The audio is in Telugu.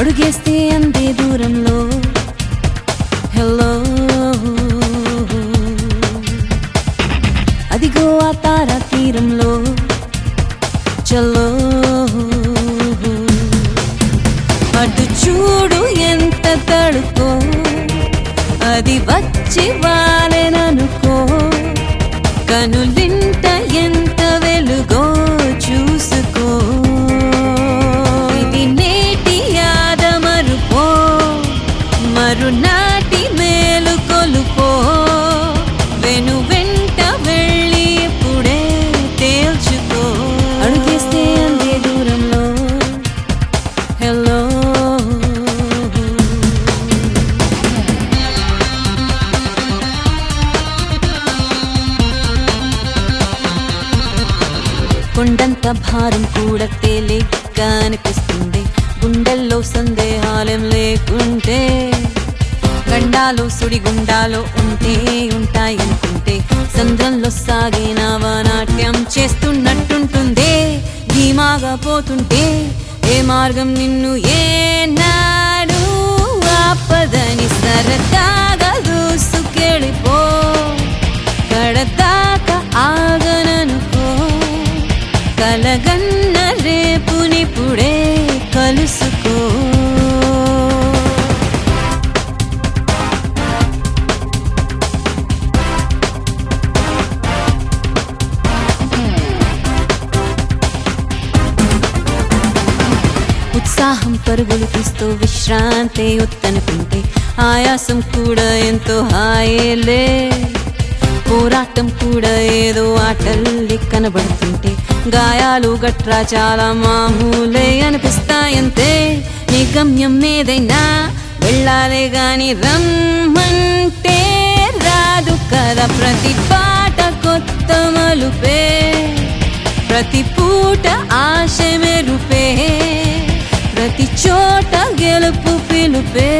అడుగేస్తే అంతే దూరంలో హలో అదిగో ఆ తారా తీరంలో చలో అటు చూడు ఎంత తడుకో అది వచ్చి వాలెననుకో కనులింట ఎంత వెలుగో చూసుకో ఇది నేటి యాద మరుపో మరునాటి మేలు కొలుపో వెను వెంట వెళ్ళి ఇప్పుడే తేల్చుకో అడుగేస్తే అందే దూరంలో హలో కొండంత భారం కూడా తేలిగ్గా అనిపిస్తుంది గుండెల్లో సందేహాలేం లేకుంటే గండాలు సుడిగుండాలు ఉంటే ఉంటాయి అనుకుంటే సంద్రంలో సాగే నాట్యం చేస్తున్నట్టుంటుందే ధీమాగా పోతుంటే ఏ మార్గం నిన్ను ఏనాడు ఆపదని సరదాగా దూసుకెళ్ళిపో కడదాకా ఆగననుకో కలగన్న రేపునిప్పుడే కలుసుకో ఉత్సాహం పరుగులు తీస్తూ విశ్రాంతి ఉత్తనుకుంటే ఆయాసం కూడా ఎంతో హాయేలే పోరాటం కూడా ఏదో ఆటల్లి కనబడుతుంటే గాయాలు గట్రా చాలా మామూలే అనిపిస్తాయంతే నీ గమ్యం ఏదైనా వెళ్ళాలే గాని రమ్మంటే రాదు కదా ప్రతి పాట కొత్త మలుపే ప్రతి పూట ఆశ మెరుపే ప్రతి చోట గెలుపు పిలుపే